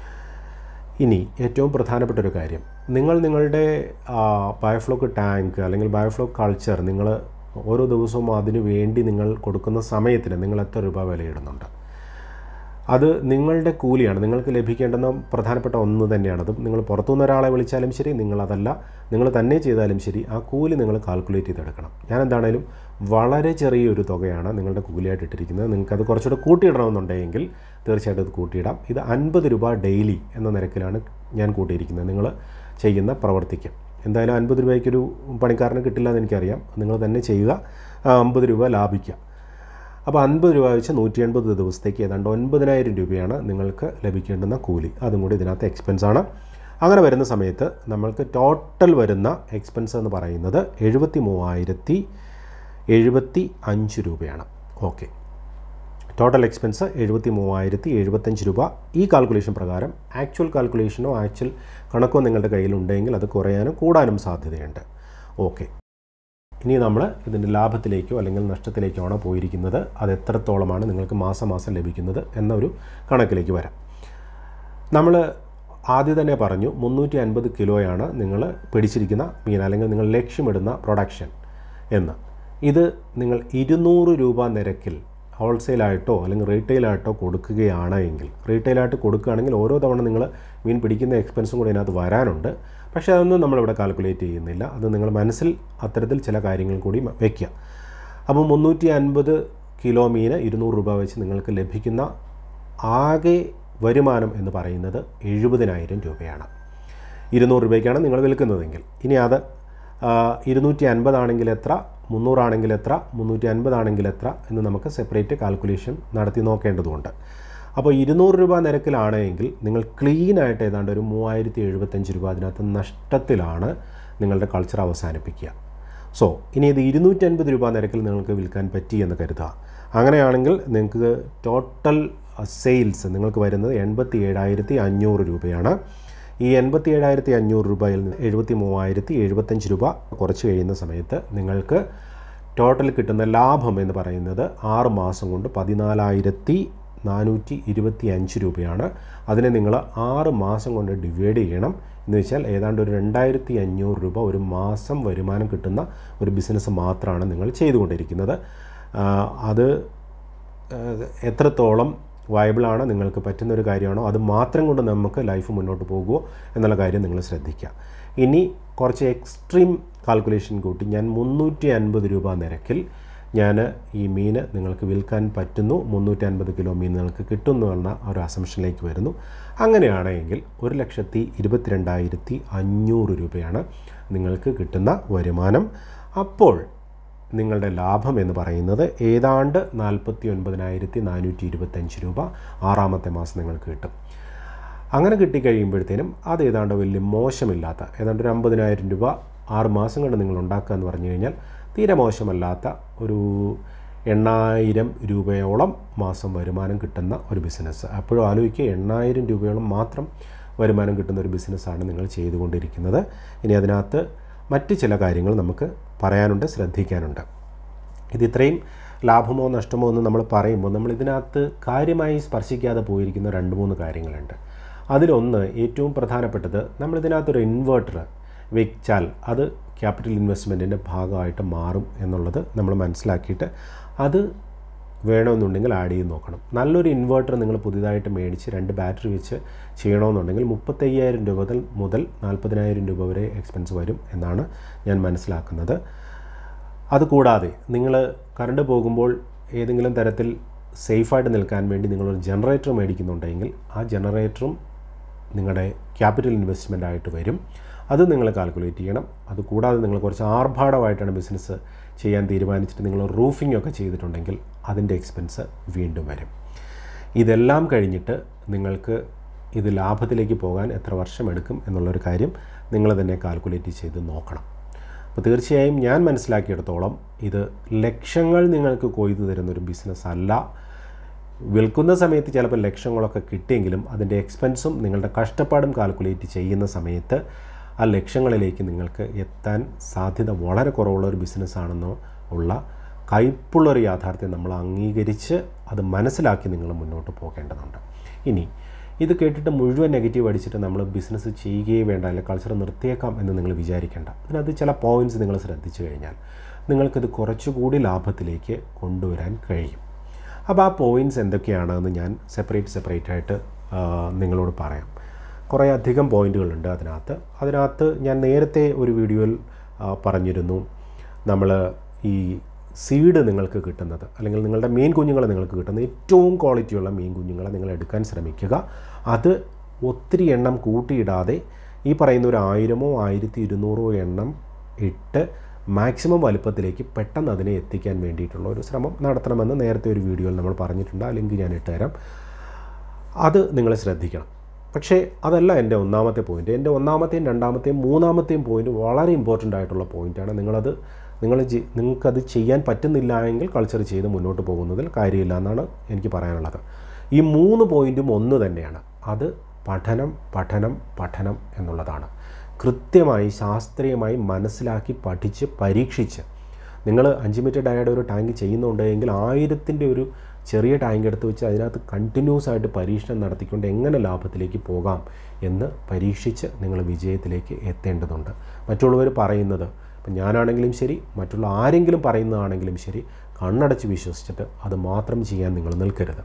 ഇനി ഏറ്റവും പ്രധാനപ്പെട്ട ഒരു കാര്യം നിങ്ങൾ നിങ്ങളുടെ ബയോഫ്ലോക്ക് ടാങ്ക് അല്ലെങ്കിൽ ബയോഫ്ലോക്ക് കൾച്ചർ നിങ്ങൾ ഓരോ ദിവസവും അതിനു വേണ്ടി നിങ്ങൾ കൊടുക്കുന്ന സമയത്തിന് നിങ്ങൾ എത്ര രൂപ വിലയിടുന്നുണ്ട് അത് നിങ്ങളുടെ കൂലിയാണ് നിങ്ങൾക്ക് ലഭിക്കേണ്ടുന്ന പ്രധാനപ്പെട്ട ഒന്ന് തന്നെയാണ് അത് നിങ്ങൾ പുറത്തുനിന്ന് ഒരാളെ വിളിച്ചാലും ശരി നിങ്ങളതല്ല നിങ്ങൾ തന്നെ ചെയ്താലും ശരി ആ കൂലി നിങ്ങൾ കാൽക്കുലേറ്റ് ചെയ്തെടുക്കണം ഞാൻ എന്താണേലും വളരെ ചെറിയൊരു തുകയാണ് നിങ്ങളുടെ കൂലിയായിട്ട് ഇട്ടിരിക്കുന്നത് നിങ്ങൾക്കത് കുറച്ചുകൂടെ കൂട്ടിയിടണമെന്നുണ്ടെങ്കിൽ തീർച്ചയായിട്ടും അത് കൂട്ടിയിടാം ഇത് അൻപത് രൂപ ഡെയിലി എന്ന നിരക്കിലാണ് ഞാൻ കൂട്ടിയിരിക്കുന്നത് നിങ്ങൾ ചെയ്യുന്ന പ്രവർത്തിക്ക് എന്തായാലും അൻപത് രൂപയ്ക്കൊരു പണിക്കാരന് കിട്ടില്ല എന്ന് എനിക്കറിയാം നിങ്ങൾ തന്നെ ചെയ്യുക ആ അമ്പത് രൂപ ലാഭിക്കുക അപ്പോൾ അൻപത് രൂപ വെച്ച് നൂറ്റി എൺപത് ദിവസത്തേക്ക് ഏതാണ്ട് ഒൻപതിനായിരം രൂപയാണ് നിങ്ങൾക്ക് ലഭിക്കേണ്ടുന്ന കൂലി അതും കൂടി ഇതിനകത്ത് എക്സ്പെൻസ് ആണ് അങ്ങനെ വരുന്ന സമയത്ത് നമ്മൾക്ക് ടോട്ടൽ വരുന്ന എക്സ്പെൻസ് എന്ന് പറയുന്നത് എഴുപത്തി മൂവായിരത്തി എഴുപത്തി അഞ്ച് രൂപയാണ് ഓക്കെ ടോട്ടൽ എക്സ്പെൻസ് എഴുപത്തി മൂവായിരത്തി എഴുപത്തഞ്ച് രൂപ ഈ കാൽക്കുലേഷൻ പ്രകാരം ആക്ച്വൽ കാൽക്കുലേഷനോ ആക്ച്വൽ കണക്കോ നിങ്ങളുടെ കയ്യിലുണ്ടെങ്കിൽ അത് കുറയാനും കൂടാനും സാധ്യതയുണ്ട് ഓക്കെ ഇനി നമ്മൾ ഇതിൻ്റെ ലാഭത്തിലേക്കോ അല്ലെങ്കിൽ നഷ്ടത്തിലേക്കോ ആണോ പോയിരിക്കുന്നത് അത് എത്രത്തോളമാണ് നിങ്ങൾക്ക് മാസം മാസം ലഭിക്കുന്നത് എന്ന ഒരു കണക്കിലേക്ക് വരാം നമ്മൾ ആദ്യം തന്നെ പറഞ്ഞു മുന്നൂറ്റി അൻപത് കിലോയാണ് നിങ്ങൾ പിടിച്ചിരിക്കുന്ന മീൻ അല്ലെങ്കിൽ നിങ്ങൾ ലക്ഷ്യമിടുന്ന പ്രൊഡക്ഷൻ എന്ന് ഇത് നിങ്ങൾ ഇരുന്നൂറ് രൂപ നിരക്കിൽ ഹോൾസെയിലായിട്ടോ അല്ലെങ്കിൽ റീറ്റെയിലായിട്ടോ കൊടുക്കുകയാണ് എങ്കിൽ റീറ്റെയിലായിട്ട് കൊടുക്കുകയാണെങ്കിൽ ഓരോ തവണ നിങ്ങൾ മീൻ പിടിക്കുന്ന എക്സ്പെൻസും കൂടി ഇതിനകത്ത് വരാനുണ്ട് പക്ഷേ അതൊന്നും നമ്മളിവിടെ കാൽക്കുലേറ്റ് ചെയ്യുന്നില്ല അത് നിങ്ങൾ മനസ്സിൽ അത്തരത്തിൽ ചില കാര്യങ്ങൾ കൂടി വയ്ക്കുക അപ്പോൾ മുന്നൂറ്റി അൻപത് കിലോ മീന് ഇരുന്നൂറ് രൂപ വെച്ച് നിങ്ങൾക്ക് ലഭിക്കുന്ന ആകെ വരുമാനം എന്ന് പറയുന്നത് എഴുപതിനായിരം രൂപയാണ് ഇരുന്നൂറ് രൂപയ്ക്കാണ് നിങ്ങൾ വിൽക്കുന്നതെങ്കിൽ ഇനി അത് ഇരുന്നൂറ്റി അൻപതാണെങ്കിൽ എത്ര മുന്നൂറാണെങ്കിൽ എത്ര മുന്നൂറ്റി അൻപതാണെങ്കിൽ എത്ര എന്ന് നമുക്ക് സെപ്പറേറ്റ് കാൽക്കുലേഷൻ നടത്തി നോക്കേണ്ടതുണ്ട് അപ്പോൾ ഇരുന്നൂറ് രൂപ നിരക്കിലാണ് എങ്കിൽ നിങ്ങൾ ക്ലീനായിട്ട് ഏതാണ്ട് ഒരു മൂവായിരത്തി എഴുപത്തഞ്ച് രൂപ അതിനകത്ത് നഷ്ടത്തിലാണ് നിങ്ങളുടെ കൾച്ചർ അവസാനിപ്പിക്കുക സോ ഇനി ഇത് ഇരുന്നൂറ്റൻപത് രൂപ നിരക്കിൽ നിങ്ങൾക്ക് വിൽക്കാൻ പറ്റി എന്ന് കരുതുക അങ്ങനെയാണെങ്കിൽ നിങ്ങൾക്ക് ടോട്ടൽ സെയിൽസ് നിങ്ങൾക്ക് വരുന്നത് എൺപത്തി ഏഴായിരത്തി അഞ്ഞൂറ് രൂപയാണ് ഈ എൺപത്തി ഏഴായിരത്തി അഞ്ഞൂറ് രൂപയിൽ നിന്ന് എഴുപത്തി മൂവായിരത്തി എഴുപത്തഞ്ച് രൂപ കുറച്ച് കഴിയുന്ന സമയത്ത് നിങ്ങൾക്ക് ടോട്ടൽ കിട്ടുന്ന ലാഭം എന്ന് പറയുന്നത് ആറ് മാസം കൊണ്ട് പതിനാലായിരത്തി നാനൂറ്റി ഇരുപത്തി അഞ്ച് രൂപയാണ് അതിനെ നിങ്ങൾ ആറ് മാസം കൊണ്ട് ഡിവൈഡ് ചെയ്യണം എന്ന് വെച്ചാൽ ഏതാണ്ട് ഒരു രണ്ടായിരത്തി അഞ്ഞൂറ് രൂപ ഒരു മാസം വരുമാനം കിട്ടുന്ന ഒരു ബിസിനസ് മാത്രമാണ് നിങ്ങൾ ചെയ്തുകൊണ്ടിരിക്കുന്നത് ആ, അത് ഏഹ്, എത്രത്തോളം വയബിളാണ് നിങ്ങൾക്ക് പറ്റുന്ന ഒരു കാര്യമാണോ അത് മാത്രം കൊണ്ട് നമുക്ക് ലൈഫ് മുന്നോട്ട് പോകുമോ എന്നുള്ള കാര്യം നിങ്ങൾ ശ്രദ്ധിക്കുക ഇനി കുറച്ച് എക്സ്ട്രീം കാൽക്കുലേഷൻ കൂട്ടി ഞാൻ മുന്നൂറ്റി അൻപത് രൂപ നിരക്കിൽ ഞാൻ ഈ മീൻ നിങ്ങൾക്ക് വിൽക്കാൻ പറ്റുന്നു മുന്നൂറ്റി അൻപത് കിലോ മീൻ നിങ്ങൾക്ക് കിട്ടുന്നു എന്ന ഒരു അസംഷനിലേക്ക് വരുന്നു അങ്ങനെയാണെങ്കിൽ ഒരു ലക്ഷത്തി ഇരുപത്തിരണ്ടായിരത്തി അഞ്ഞൂറ് രൂപയാണ് നിങ്ങൾക്ക് കിട്ടുന്ന വരുമാനം അപ്പോൾ നിങ്ങളുടെ ലാഭം എന്ന് പറയുന്നത് ഏതാണ്ട് നാൽപ്പത്തി ഒൻപതിനായിരത്തി നാനൂറ്റി ഇരുപത്തഞ്ച് രൂപ ആറാമത്തെ മാസം നിങ്ങൾക്ക് കിട്ടും അങ്ങനെ കിട്ടിക്കഴിയുമ്പോഴത്തേനും അത് ഏതാണ്ട് വലിയ മോശമില്ലാത്ത ഏതാണ്ട് ഒരു അമ്പതിനായിരം രൂപ ആറ് മാസം കൊണ്ട് നിങ്ങൾ ഉണ്ടാക്കുക എന്ന് പറഞ്ഞു കഴിഞ്ഞാൽ തീരെ മോശമല്ലാത്ത ഒരു എണ്ണായിരം രൂപയോളം മാസം വരുമാനം കിട്ടുന്ന ഒരു ബിസിനസ് അപ്പോഴും ആലോചിക്കുക എണ്ണായിരം രൂപയോളം മാത്രം വരുമാനം കിട്ടുന്ന ഒരു ബിസിനസ്സാണ് നിങ്ങൾ ചെയ്തുകൊണ്ടിരിക്കുന്നത് ഇനി അതിനകത്ത് മറ്റ് ചില കാര്യങ്ങൾ നമുക്ക് പറയാനുണ്ട് ശ്രദ്ധിക്കാനുണ്ട് ഇത് ഇത്രയും ലാഭമോ നഷ്ടമോ എന്ന് നമ്മൾ പറയുമ്പോൾ നമ്മൾ ഇതിനകത്ത് കാര്യമായി സ്പർശിക്കാതെ പോയിരിക്കുന്ന രണ്ട് മൂന്ന് കാര്യങ്ങളുണ്ട് അതിലൊന്ന് ഏറ്റവും പ്രധാനപ്പെട്ടത് നമ്മൾ ഇതിനകത്തൊരു ഇൻവേർട്ടർ വെച്ചാൽ അത് ക്യാപിറ്റൽ ഇൻവെസ്റ്റ്മെൻറ്റിൻ്റെ ഭാഗമായിട്ട് മാറും എന്നുള്ളത് നമ്മൾ മനസ്സിലാക്കിയിട്ട് അത് വേണമെന്നുണ്ടെങ്കിൽ ആഡ് ചെയ്ത് നോക്കണം നല്ലൊരു ഇൻവേർട്ടർ നിങ്ങൾ പുതിയതായിട്ട് മേടിച്ച് രണ്ട് ബാറ്ററി വെച്ച് ചെയ്യണമെന്നുണ്ടെങ്കിൽ മുപ്പത്തയ്യായിരം രൂപ മുതൽ മുതൽ നാൽപ്പതിനായിരം രൂപ വരെ എക്സ്പെൻസ് വരും എന്നാണ് ഞാൻ മനസ്സിലാക്കുന്നത് അതുകൂടാതെ നിങ്ങൾ കറണ്ട് പോകുമ്പോൾ ഏതെങ്കിലും തരത്തിൽ സേഫായിട്ട് നിൽക്കാൻ വേണ്ടി നിങ്ങളൊരു ജനറേറ്റർ മേടിക്കുന്നുണ്ടെങ്കിൽ ആ ജനറേറ്ററും നിങ്ങളുടെ ക്യാപിറ്റൽ ഇൻവെസ്റ്റ്മെൻ്റ് ആയിട്ട് വരും അത് നിങ്ങൾ കാൽക്കുലേറ്റ് ചെയ്യണം അതുകൂടാതെ നിങ്ങൾ കുറച്ച് ആർഭാടമായിട്ടാണ് ബിസിനസ് ചെയ്യാൻ തീരുമാനിച്ചിട്ട് നിങ്ങൾ റൂഫിംഗ് ഒക്കെ ചെയ്തിട്ടുണ്ടെങ്കിൽ അതിൻ്റെ എക്സ്പെൻസ് വീണ്ടും വരും ഇതെല്ലാം കഴിഞ്ഞിട്ട് നിങ്ങൾക്ക് ഇത് ലാഭത്തിലേക്ക് പോകാൻ എത്ര വർഷം എടുക്കും എന്നുള്ളൊരു കാര്യം നിങ്ങൾ തന്നെ കാൽക്കുലേറ്റ് ചെയ്ത് നോക്കണം അപ്പോൾ തീർച്ചയായും ഞാൻ മനസ്സിലാക്കിയിടത്തോളം ഇത് ലക്ഷങ്ങൾ നിങ്ങൾക്ക് കൊയ്തു തരുന്നൊരു ബിസിനസ് അല്ല വിൽക്കുന്ന സമയത്ത് ചിലപ്പോൾ ലക്ഷങ്ങളൊക്കെ കിട്ടിയെങ്കിലും അതിൻ്റെ എക്സ്പെൻസും നിങ്ങളുടെ കഷ്ടപ്പാടും കാൽക്കുലേറ്റ് ചെയ്യുന്ന സമയത്ത് ആ ലക്ഷ്യങ്ങളിലേക്ക് നിങ്ങൾക്ക് എത്താൻ സാധ്യത വളരെ കുറവുള്ള ഒരു ബിസിനസ്സാണെന്നോ ഉള്ള കയ്പുള്ളൊരു യാഥാർത്ഥ്യം നമ്മൾ അംഗീകരിച്ച് അത് മനസ്സിലാക്കി നിങ്ങൾ മുന്നോട്ട് പോകേണ്ടതുണ്ട് ഇനി ഇത് കേട്ടിട്ട് മുഴുവൻ നെഗറ്റീവ് അടിച്ചിട്ട് നമ്മൾ ബിസിനസ് ചെയ്യുകയേ വേണ്ട അല്ലെങ്കിൽ കൾച്ചർ നിർത്തിയേക്കാം എന്ന് നിങ്ങൾ വിചാരിക്കേണ്ട അതിനകത്ത് ചില പോയിൻറ്റ്സ് നിങ്ങൾ ശ്രദ്ധിച്ചു കഴിഞ്ഞാൽ നിങ്ങൾക്കിത് കുറച്ചുകൂടി ലാഭത്തിലേക്ക് കൊണ്ടുവരാൻ കഴിയും അപ്പോൾ ആ പോയിൻറ്റ്സ് എന്തൊക്കെയാണെന്ന് ഞാൻ സെപ്പറേറ്റ് സെപ്പറേറ്റ് ആയിട്ട് ആ, നിങ്ങളോട് പറയാം കുറേ അധികം പോയിൻറ്റുകളുണ്ട് അതിനകത്ത് അതിനകത്ത് ഞാൻ നേരത്തെ ഒരു വീഡിയോയിൽ ആ, പറഞ്ഞിരുന്നു നമ്മൾ ഈ സീഡ് നിങ്ങൾക്ക് കിട്ടുന്നത് അല്ലെങ്കിൽ നിങ്ങളുടെ മീൻ കുഞ്ഞുങ്ങളെ നിങ്ങൾക്ക് കിട്ടുന്ന ഏറ്റവും ക്വാളിറ്റിയുള്ള മീൻ കുഞ്ഞുങ്ങളെ നിങ്ങൾ എടുക്കാൻ ശ്രമിക്കുക അത് ഒത്തിരി എണ്ണം കൂട്ടിയിടാതെ ഈ പറയുന്ന ഒരു ആയിരമോ ആയിരത്തി ഇരുന്നൂറോ എണ്ണം ഇട്ട് മാക്സിമം വലുപ്പത്തിലേക്ക് പെട്ടെന്ന് അതിനെ എത്തിക്കാൻ വേണ്ടിയിട്ടുള്ള ഒരു ശ്രമം നടത്തണമെന്ന് നേരത്തെ ഒരു വീഡിയോയിൽ നമ്മൾ പറഞ്ഞിട്ടുണ്ട് ആ ലിങ്ക് ഞാൻ ഇട്ടുതരാം അത് നിങ്ങൾ ശ്രദ്ധിക്കണം പക്ഷേ അതല്ല എൻ്റെ ഒന്നാമത്തെ പോയിൻ്റ് എൻ്റെ ഒന്നാമത്തെയും രണ്ടാമത്തെയും മൂന്നാമത്തെയും പോയിൻ്റ് വളരെ ഇമ്പോർട്ടൻ്റ് ആയിട്ടുള്ള പോയിൻ്റാണ് നിങ്ങളത് നിങ്ങൾ ജി- നിങ്ങൾക്കത് ചെയ്യാൻ പറ്റുന്നില്ല എങ്കിൽ കൾച്ചർ ചെയ്ത് മുന്നോട്ട് പോകുന്നതിൽ കാര്യമില്ല എന്നാണ് എനിക്ക് പറയാനുള്ളത് ഈ മൂന്ന് പോയിൻറ്റും ഒന്ന് തന്നെയാണ് അത് പഠനം പഠനം പഠനം എന്നുള്ളതാണ് കൃത്യമായി ശാസ്ത്രീയമായി മനസ്സിലാക്കി പഠിച്ച് പരീക്ഷിച്ച് നിങ്ങൾ അഞ്ച് മീറ്റർ ഡയയുടെ ഒരു ടാങ്ക് ചെയ്യുന്നുണ്ടെങ്കിൽ ആയിരത്തിൻ്റെ ഒരു ചെറിയ ടാങ്ക് എടുത്ത് വെച്ച് അതിനകത്ത് കണ്ടിന്യൂസ് ആയിട്ട് പരീക്ഷണം നടത്തിക്കൊണ്ട് എങ്ങനെ ലാഭത്തിലേക്ക് പോകാം എന്ന് പരീക്ഷിച്ച് നിങ്ങൾ വിജയത്തിലേക്ക് എത്തേണ്ടതുണ്ട് മറ്റുള്ളവർ പറയുന്നത് ഇപ്പം ഞാനാണെങ്കിലും ശരി മറ്റുള്ള ആരെങ്കിലും പറയുന്നതാണെങ്കിലും ശരി കണ്ണടച്ച് വിശ്വസിച്ചിട്ട് അത് മാത്രം ചെയ്യാൻ നിങ്ങൾ നിൽക്കരുത്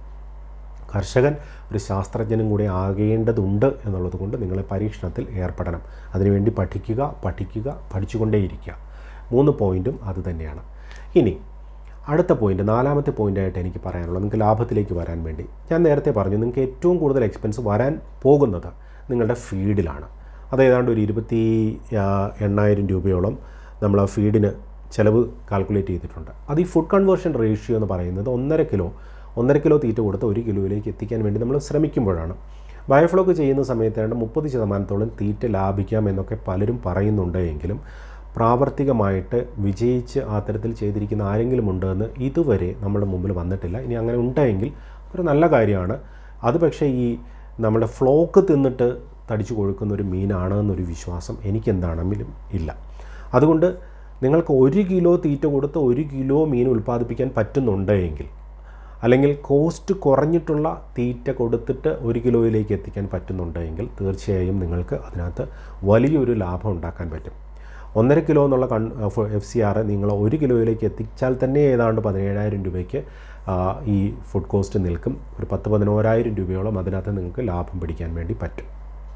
കർഷകൻ ഒരു ശാസ്ത്രജ്ഞനും കൂടി ആകേണ്ടതുണ്ട് എന്നുള്ളത് കൊണ്ട് നിങ്ങൾ പരീക്ഷണത്തിൽ ഏർപ്പെടണം അതിനുവേണ്ടി പഠിക്കുക പഠിക്കുക പഠിച്ചുകൊണ്ടേയിരിക്കുക മൂന്ന് പോയിൻറ്റും അത് തന്നെയാണ് ഇനി അടുത്ത പോയിൻ്റ് നാലാമത്തെ പോയിൻ്റായിട്ട് എനിക്ക് പറയാനുള്ളത് നിങ്ങൾക്ക് ലാഭത്തിലേക്ക് വരാൻ വേണ്ടി ഞാൻ നേരത്തെ പറഞ്ഞു നിങ്ങൾക്ക് ഏറ്റവും കൂടുതൽ എക്സ്പെൻസ് വരാൻ പോകുന്നത് നിങ്ങളുടെ ഫീഡിലാണ് അത് ഏതാണ്ട് ഒരു ഇരുപത്തി ആ, എണ്ണായിരം രൂപയോളം നമ്മൾ ആ ഫീഡിന് ചിലവ് കാൽക്കുലേറ്റ് ചെയ്തിട്ടുണ്ട് അത് ഈ ഫുഡ് കൺവേർഷൻ റേഷ്യോ എന്ന് പറയുന്നത് ഒന്നര കിലോ ഒന്നര കിലോ തീറ്റ കൊടുത്ത് ഒരു കിലോയിലേക്ക് എത്തിക്കാൻ വേണ്ടി നമ്മൾ ശ്രമിക്കുമ്പോഴാണ് ബയോഫ്ലോക്ക് ചെയ്യുന്ന സമയത്ത് ഏതാണ്ട് മുപ്പത് ശതമാനത്തോളം തീറ്റ ലാഭിക്കാം എന്നൊക്കെ പലരും പറയുന്നുണ്ട് എങ്കിലും പ്രാവർത്തികമായിട്ട് വിജയിച്ച് ആ തരത്തിൽ ചെയ്തിരിക്കുന്ന ആരെങ്കിലും ഉണ്ടോ എന്ന് ഇതുവരെ നമ്മുടെ മുമ്പിൽ വന്നിട്ടില്ല ഇനി അങ്ങനെ ഉണ്ടെങ്കിൽ ഒരു നല്ല കാര്യമാണ് അത് പക്ഷേ ഈ നമ്മുടെ ഫ്ലോക്ക് തിന്നിട്ട് തടിച്ചു കൊഴുക്കുന്ന ഒരു മീനാണ് എന്നൊരു വിശ്വാസം എനിക്കെന്താണെങ്കിലും ഇല്ല അതുകൊണ്ട് നിങ്ങൾക്ക് ഒരു കിലോ തീറ്റ കൊടുത്ത് ഒരു കിലോ മീൻ ഉൽപ്പാദിപ്പിക്കാൻ പറ്റുന്നുണ്ടെങ്കിൽ അല്ലെങ്കിൽ കോസ്റ്റ് കുറഞ്ഞിട്ടുള്ള തീറ്റ കൊടുത്തിട്ട് ഒരു കിലോയിലേക്ക് എത്തിക്കാൻ പറ്റുന്നുണ്ടെങ്കിൽ തീർച്ചയായും നിങ്ങൾക്ക് അതിനകത്ത് വലിയൊരു ലാഭം ഉണ്ടാക്കാൻ പറ്റും ഒന്നര കിലോ എന്നുള്ള കൺ എഫ് സി ആർ നിങ്ങൾ ഒരു കിലോയിലേക്ക് എത്തിച്ചാൽ തന്നെ ഏതാണ്ട് പതിനേഴായിരം രൂപയ്ക്ക് ആ, ഈ ഫുഡ് കോസ്റ്റ് നിൽക്കും ഒരു പത്ത് പതിനോരായിരം രൂപയോളം അതിനകത്ത് നിങ്ങൾക്ക് ലാഭം പിടിക്കാൻ വേണ്ടി പറ്റും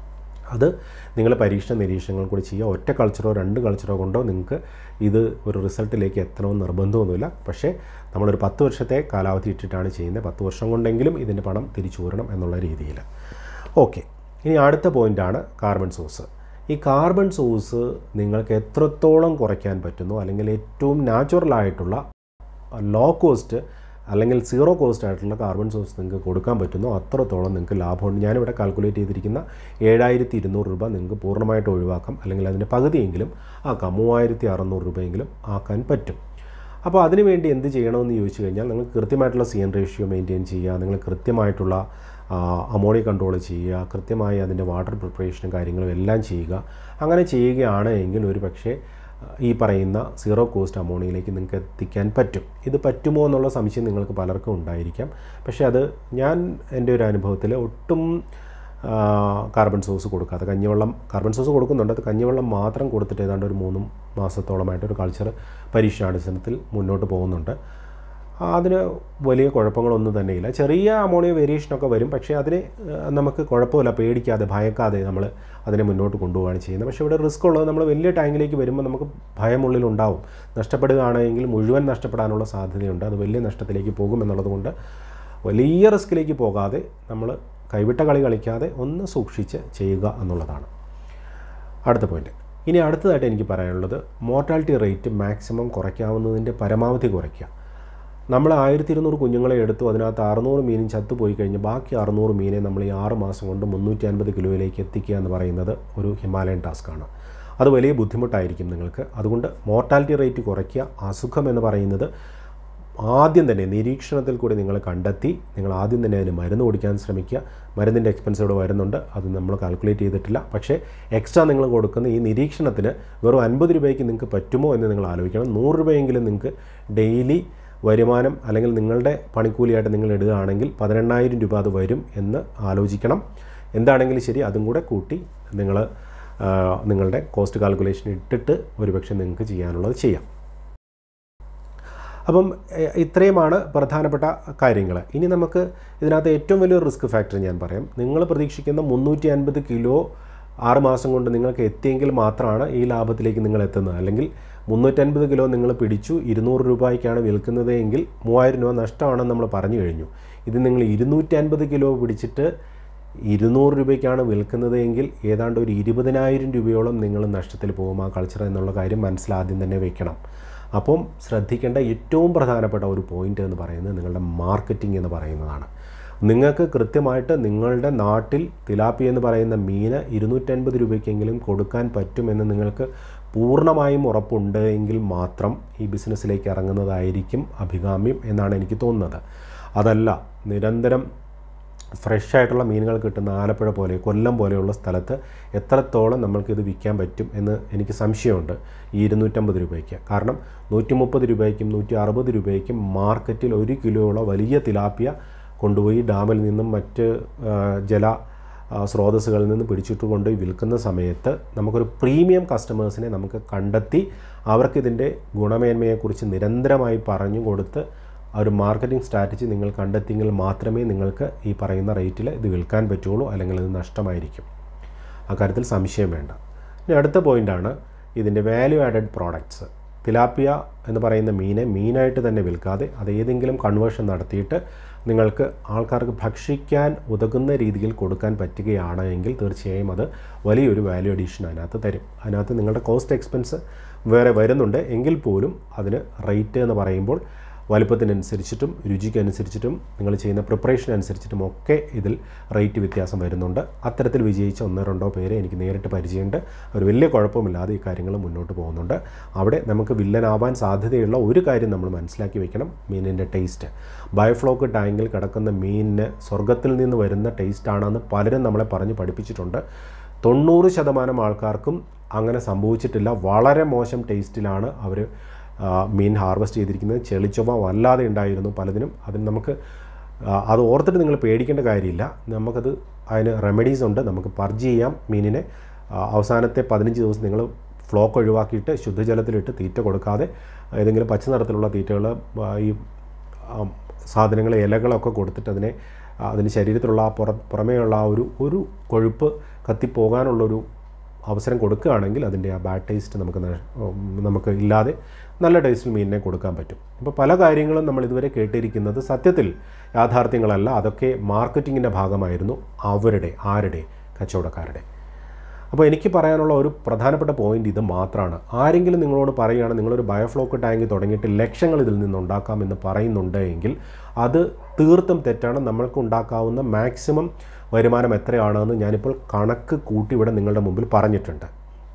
അത് നിങ്ങൾ പരീക്ഷണ നിരീക്ഷണങ്ങൾ കൂടി ചെയ്യുക ഒറ്റ കൾച്ചറോ രണ്ട് കൾച്ചറോ കൊണ്ടോ നിങ്ങൾക്ക് ഇത് ഒരു റിസൾട്ടിലേക്ക് എത്തണമെന്ന് നിർബന്ധമൊന്നുമില്ല പക്ഷേ നമ്മളൊരു പത്ത് വർഷത്തെ കാലാവധി ഇട്ടിട്ടാണ് ചെയ്യുന്നത് പത്ത് വർഷം കൊണ്ടെങ്കിലും ഇതിൻ്റെ പണം തിരിച്ചു വരണം എന്നുള്ള രീതിയിൽ ഓക്കെ ഇനി അടുത്ത പോയിൻ്റാണ് കാർബൺ സോഴ്സ് ഈ കാർബൺ സോഴ്സ് നിങ്ങൾക്ക് എത്രത്തോളം കുറയ്ക്കാൻ പറ്റുന്നു അല്ലെങ്കിൽ ഏറ്റവും നാച്ചുറൽ ആയിട്ടുള്ള ലോ കോസ്റ്റ് അല്ലെങ്കിൽ സീറോ കോസ്റ്റ് ആയിട്ടുള്ള കാർബൺ സോഴ്സ് നിങ്ങൾക്ക് കൊടുക്കാൻ പറ്റുന്നോ അത്രത്തോളം നിങ്ങൾക്ക് ലാഭമുണ്ട് ഞാനിവിടെ കാൽക്കുലേറ്റ് ചെയ്തിരിക്കുന്ന ഏഴായിരത്തി ഇരുന്നൂറ് രൂപ നിങ്ങൾക്ക് പൂർണ്ണമായിട്ട് ഒഴിവാക്കാം അല്ലെങ്കിൽ അതിൻ്റെ പകുതിയെങ്കിലും ആക്കാം മൂവായിരത്തി അറുന്നൂറ് രൂപയെങ്കിലും ആക്കാൻ പറ്റും അപ്പോൾ അതിനുവേണ്ടി എന്ത് ചെയ്യണമെന്ന് ചോദിച്ചു കഴിഞ്ഞാൽ നിങ്ങൾ കൃത്യമായിട്ടുള്ള സി എൻ റേഷ്യോ മെയിൻറ്റെയിൻ ചെയ്യുക നിങ്ങൾ കൃത്യമായിട്ടുള്ള അമോണിയ കൺട്രോൾ ചെയ്യുക കൃത്യമായി അതിൻ്റെ വാട്ടർ പ്രിപ്പറേഷനും കാര്യങ്ങളും എല്ലാം ചെയ്യുക അങ്ങനെ ചെയ്യുകയാണ് എങ്കിൽ ഒരു പക്ഷേ ഈ പറയുന്ന സീറോ കോസ്റ്റ് അമോണിയയിലേക്ക് നിങ്ങൾക്ക് എത്തിക്കാൻ പറ്റും ഇത് പറ്റുമോ എന്നുള്ള സംശയം നിങ്ങൾക്ക് പലർക്കും ഉണ്ടായിരിക്കാം പക്ഷേ അത് ഞാൻ എൻ്റെ ഒരു അനുഭവത്തിൽ ഒട്ടും ആ, കാർബൺ സോഴ്സ് കൊടുക്കാതെ കഞ്ഞിവെള്ളം കാർബൺ സോഴ്സ് കൊടുക്കുന്നുണ്ട് അത് കഞ്ഞിവെള്ളം മാത്രം കൊടുത്തിട്ട് ഏതാണ്ട് ഒരു മൂന്നും മാസത്തോളമായിട്ട് ഒരു കൾച്ചർ പരീക്ഷണാടിസ്ഥാനത്തിൽ മുന്നോട്ട് പോകുന്നുണ്ട് അതിന് വലിയ കുഴപ്പങ്ങളൊന്നും തന്നെയില്ല ചെറിയ അമോണിയ വേരിയേഷനൊക്കെ വരും പക്ഷേ അതിന് ആ, നമുക്ക് കുഴപ്പമില്ല പേടിക്കാതെ ഭയക്കാതെ നമ്മൾ അതിനെ മുന്നോട്ട് കൊണ്ടുപോവുകയാണ് ചെയ്യുന്നത് പക്ഷേ ഇവിടെ റിസ്ക് ഉള്ളത് നമ്മൾ വലിയ ടാങ്കിലേക്ക് വരുമ്പോൾ നമുക്ക് ഭയമുള്ളിലുണ്ടാവും നഷ്ടപ്പെടുകയാണെങ്കിൽ മുഴുവൻ നഷ്ടപ്പെടാനുള്ള സാധ്യതയുണ്ട് അത് വലിയ നഷ്ടത്തിലേക്ക് പോകും എന്നുള്ളത് കൊണ്ട് വലിയ റിസ്കിലേക്ക് പോകാതെ നമ്മൾ കൈവിട്ട കളി കളിക്കാതെ ഒന്ന് സൂക്ഷിച്ച് ചെയ്യുക എന്നുള്ളതാണ് അടുത്ത പോയിന്റ് ഇനി അടുത്തതായിട്ട് എനിക്ക് പറയാനുള്ളത് മോർട്ടാലിറ്റി റേറ്റ് മാക്സിമം കുറയ്ക്കാവുന്നതിൻ്റെ പരമാവധി കുറയ്ക്കുക നമ്മൾ ആയിരത്തി ഇരുന്നൂറ് കുഞ്ഞുങ്ങളെ എടുത്തു അതിനകത്ത് അറുന്നൂറ് മീനും ചത്തുപോയി കഴിഞ്ഞ് ബാക്കി അറുന്നൂറ് മീനെ നമ്മൾ ഈ ആറ് മാസം കൊണ്ട് മുന്നൂറ്റി അൻപത് കിലോയിലേക്ക് എത്തിക്കുക എന്ന് പറയുന്നത് ഒരു ഹിമാലയൻ ടാസ്ക്കാണ് അത് വലിയ ബുദ്ധിമുട്ടായിരിക്കും നിങ്ങൾക്ക് അതുകൊണ്ട് മോർട്ടാലിറ്റി റേറ്റ് കുറയ്ക്കുക അസുഖം എന്ന് പറയുന്നത് ആദ്യം തന്നെ നിരീക്ഷണത്തിൽ കൂടി നിങ്ങൾ കണ്ടെത്തി നിങ്ങൾ ആദ്യം തന്നെ അതിന് മരുന്ന് കുടിക്കാൻ ശ്രമിക്കുക മരുന്നിൻ്റെ എക്സ്പെൻസ് ഇവിടെ വരുന്നുണ്ട് അത് നമ്മൾ കാൽക്കുലേറ്റ് ചെയ്തിട്ടില്ല പക്ഷേ എക്സ്ട്രാ നിങ്ങൾ കൊടുക്കുന്ന ഈ നിരീക്ഷണത്തിന് വെറും അൻപത് രൂപയ്ക്ക് നിങ്ങൾക്ക് പറ്റുമോ എന്ന് നിങ്ങൾ ആലോചിക്കണം നൂറ് രൂപയെങ്കിലും നിങ്ങൾക്ക് ഡെയിലി വരുമാനം അല്ലെങ്കിൽ നിങ്ങളുടെ പണിക്കൂലിയായിട്ട് നിങ്ങൾ ഇടുകയാണെങ്കിൽ പതിനെണ്ണായിരം രൂപ അത് വരും എന്ന് ആലോചിക്കണം എന്താണെങ്കിലും ശരി അതും കൂടെ കൂട്ടി നിങ്ങൾ ആ, നിങ്ങളുടെ കോസ്റ്റ് കാൽക്കുലേഷൻ ഇട്ടിട്ട് ഒരുപക്ഷെ നിങ്ങൾക്ക് ചെയ്യാനുള്ളത് ചെയ്യാം അപ്പം എ- ഇത്രയുമാണ് പ്രധാനപ്പെട്ട കാര്യങ്ങൾ ഇനി നമുക്ക് ഇതിനകത്ത് ഏറ്റവും വലിയൊരു റിസ്ക് ഫാക്ടർ ഞാൻ പറയാം നിങ്ങൾ പ്രതീക്ഷിക്കുന്ന മുന്നൂറ്റി അൻപത് കിലോ ആറ് മാസം കൊണ്ട് നിങ്ങൾക്ക് എത്തിയെങ്കിൽ മാത്രമാണ് ഈ ലാഭത്തിലേക്ക് നിങ്ങൾ എത്തുന്നത് അല്ലെങ്കിൽ മുന്നൂറ്റൻപത് കിലോ നിങ്ങൾ പിടിച്ചു ഇരുന്നൂറ് രൂപയ്ക്കാണ് വിൽക്കുന്നത് എങ്കിൽ മൂവായിരം രൂപ നഷ്ടമാണെന്ന് നമ്മൾ പറഞ്ഞു കഴിഞ്ഞു ഇത് നിങ്ങൾ ഇരുന്നൂറ്റി അൻപത് കിലോ പിടിച്ചിട്ട് ഇരുന്നൂറ് രൂപയ്ക്കാണ് വിൽക്കുന്നത് എങ്കിൽ ഏതാണ്ട് ഒരു ഇരുപതിനായിരം രൂപയോളം നിങ്ങൾ നഷ്ടത്തിൽ പോകും ആ കൾച്ചർ എന്നുള്ള കാര്യം മനസ്സിലാദ്യം തന്നെ വെക്കണം അപ്പം ശ്രദ്ധിക്കേണ്ട ഏറ്റവും പ്രധാനപ്പെട്ട ഒരു പോയിന്റ് എന്ന് പറയുന്നത് നിങ്ങളുടെ മാർക്കറ്റിംഗ് എന്ന് പറയുന്നതാണ് നിങ്ങൾക്ക് കൃത്യമായിട്ട് നിങ്ങളുടെ നാട്ടിൽ തിലാപ്പി എന്ന് പറയുന്ന മീന് ഇരുന്നൂറ്റൻപത് രൂപയ്ക്കെങ്കിലും കൊടുക്കാൻ പറ്റുമെന്ന് നിങ്ങൾക്ക് പൂർണ്ണമായും ഉറപ്പുണ്ട് എങ്കിൽ മാത്രം ഈ ബിസിനസ്സിലേക്ക് ഇറങ്ങുന്നതായിരിക്കും അഭികാമ്യം എന്നാണ് എനിക്ക് തോന്നുന്നത് അതല്ല നിരന്തരം ഫ്രഷ് ആയിട്ടുള്ള മീനുകൾ കിട്ടുന്ന ആലപ്പുഴ പോലെ കൊല്ലം പോലെയുള്ള സ്ഥലത്ത് എത്രത്തോളം നമ്മൾക്കിത് വിൽക്കാൻ പറ്റും എന്ന് എനിക്ക് സംശയമുണ്ട് ഈ ഇരുന്നൂറ്റമ്പത് രൂപയ്ക്ക് കാരണം നൂറ്റി മുപ്പത് രൂപയ്ക്കും നൂറ്റി അറുപത് രൂപയ്ക്കും മാർക്കറ്റിൽ ഒരു കിലോയുള്ള വലിയ തിലാപ്പിയ കൊണ്ടുപോയി ഡാമിൽ നിന്നും മറ്റ് ആ, ജല ആ, സ്രോതസ്സുകളിൽ നിന്ന് പിടിച്ചിട്ട് കൊണ്ടുപോയി വിൽക്കുന്ന സമയത്ത് നമുക്കൊരു പ്രീമിയം കസ്റ്റമേഴ്സിനെ നമുക്ക് കണ്ടെത്തി അവർക്കിതിൻ്റെ ഗുണമേന്മയെക്കുറിച്ച് നിരന്തരമായി പറഞ്ഞു കൊടുത്ത് ആ ഒരു മാർക്കറ്റിംഗ് സ്ട്രാറ്റജി നിങ്ങൾ കണ്ടെത്തിയെങ്കിൽ മാത്രമേ നിങ്ങൾക്ക് ഈ പറയുന്ന റേറ്റിൽ ഇത് വിൽക്കാൻ പറ്റുള്ളൂ അല്ലെങ്കിൽ ഇത് നഷ്ടമായിരിക്കും അക്കാര്യത്തിൽ സംശയം വേണ്ട ഇനി അടുത്ത പോയിൻ്റാണ് ഇതിൻ്റെ വാല്യൂ ആഡഡ് പ്രോഡക്ട്സ് തിലാപ്പിയ എന്ന് പറയുന്ന മീനെ മീനായിട്ട് തന്നെ വിൽക്കാതെ അത് ഏതെങ്കിലും കൺവേർഷൻ നടത്തിയിട്ട് നിങ്ങൾക്ക് ആൾക്കാർക്ക് ഭക്ഷിക്കാൻ ഉതകുന്ന രീതിയിൽ കൊടുക്കാൻ പറ്റുകയാണ് എങ്കിൽ തീർച്ചയായും അത് വലിയൊരു വാല്യൂ അഡീഷൻ അതിനകത്ത് തരും അതിനകത്ത് നിങ്ങളുടെ കോസ്റ്റ് എക്സ്പെൻസ് വേറെ വരുന്നുണ്ട് എങ്കിൽ പോലും അതിന് റേറ്റ് എന്ന് പറയുമ്പോൾ വലുപ്പത്തിനനുസരിച്ചിട്ടും രുചിക്കനുസരിച്ചിട്ടും നിങ്ങൾ ചെയ്യുന്ന പ്രിപ്പറേഷൻ അനുസരിച്ചിട്ടും ഒക്കെ ഇതിൽ റേറ്റ് വ്യത്യാസം വരുന്നുണ്ട് അത്തരത്തിൽ വിജയിച്ച ഒന്നോ രണ്ടോ പേരെ എനിക്ക് നേരിട്ട് പരിചയമുണ്ട് അവർ വലിയ കുഴപ്പമില്ലാതെ ഈ കാര്യങ്ങൾ മുന്നോട്ട് പോകുന്നുണ്ട് അവിടെ നമുക്ക് വില്ലനാവാൻ സാധ്യതയുള്ള ഒരു കാര്യം നമ്മൾ മനസ്സിലാക്കി വെക്കണം മീനിൻ്റെ ടേസ്റ്റ് ബയോഫ്ലോക്ക് ടാങ്കിൽ കിടക്കുന്ന മീനിന് സ്വർഗത്തിൽ നിന്ന് വരുന്ന ടേസ്റ്റാണെന്ന് പലരും നമ്മളെ പറഞ്ഞ് പഠിപ്പിച്ചിട്ടുണ്ട് തൊണ്ണൂറ് ശതമാനം ആൾക്കാർക്കും അങ്ങനെ സംഭവിച്ചിട്ടില്ല വളരെ മോശം ടേസ്റ്റിലാണ് അവർ മീൻ ഹാർവെസ്റ്റ് ചെയ്തിരിക്കുന്നത് ചെളിച്ചൊവ വല്ലാതെ ഉണ്ടായിരുന്നു പലതിനും അതിന് നമുക്ക് ആ, അത് ഓർത്തിട്ട് നിങ്ങൾ പേടിക്കേണ്ട കാര്യമില്ല നമുക്കത് അതിന് റെമഡീസ് ഉണ്ട് നമുക്ക് പർജ് ചെയ്യാം മീനിനെ ആ, അവസാനത്തെ പതിനഞ്ച് ദിവസം നിങ്ങൾ ഫ്ലോക്ക് ഒഴിവാക്കിയിട്ട് ശുദ്ധജലത്തിലിട്ട് തീറ്റ കൊടുക്കാതെ ഏതെങ്കിലും പച്ച നിറത്തിലുള്ള തീറ്റകൾ ഈ ആ, സാധനങ്ങൾ ഇലകളൊക്കെ കൊടുത്തിട്ട് അതിനെ ആ, അതിന് ശരീരത്തിലുള്ള ആ പുറ പുറമേയുള്ള ആ ഒരു ഒരു കൊഴുപ്പ് കത്തിപ്പോകാനുള്ളൊരു അവസരം കൊടുക്കുകയാണെങ്കിൽ അതിൻ്റെ ആ ബാഡ് ടേസ്റ്റ് നമുക്ക് നഷ്- ഉം, നമുക്ക് ഇല്ലാതെ നല്ല ടേസ്റ്റിൽ മീനിനെ കൊടുക്കാൻ പറ്റും ഇപ്പോൾ പല കാര്യങ്ങളും നമ്മൾ ഇതുവരെ കേട്ടിരിക്കുന്നത് സത്യത്തിൽ യാഥാർത്ഥ്യങ്ങളല്ല അതൊക്കെ മാർക്കറ്റിങ്ങിൻ്റെ ഭാഗമായിരുന്നു അവരുടെ ആരുടെ കച്ചവടക്കാരുടെ അപ്പോൾ എനിക്ക് പറയാനുള്ള ഒരു പ്രധാനപ്പെട്ട പോയിന്റ് ഇത് മാത്രമാണ് ആരെങ്കിലും നിങ്ങളോട് പറയുകയാണ് നിങ്ങളൊരു ബയോഫ്ലോക്ക് ടാങ്ക് തുടങ്ങിയിട്ട് ലക്ഷങ്ങൾ ഇതിൽ നിന്ന് ഉണ്ടാക്കാമെന്ന് പറയുന്നുണ്ട് എങ്കിൽ അത് തീർത്തും തെറ്റാണ് നമ്മൾക്ക് ഉണ്ടാക്കാവുന്ന മാക്സിമം വരുമാനം എത്രയാണെന്ന് ഞാനിപ്പോൾ കണക്ക് കൂട്ടി ഇവിടെ നിങ്ങളുടെ മുമ്പിൽ പറഞ്ഞിട്ടുണ്ട്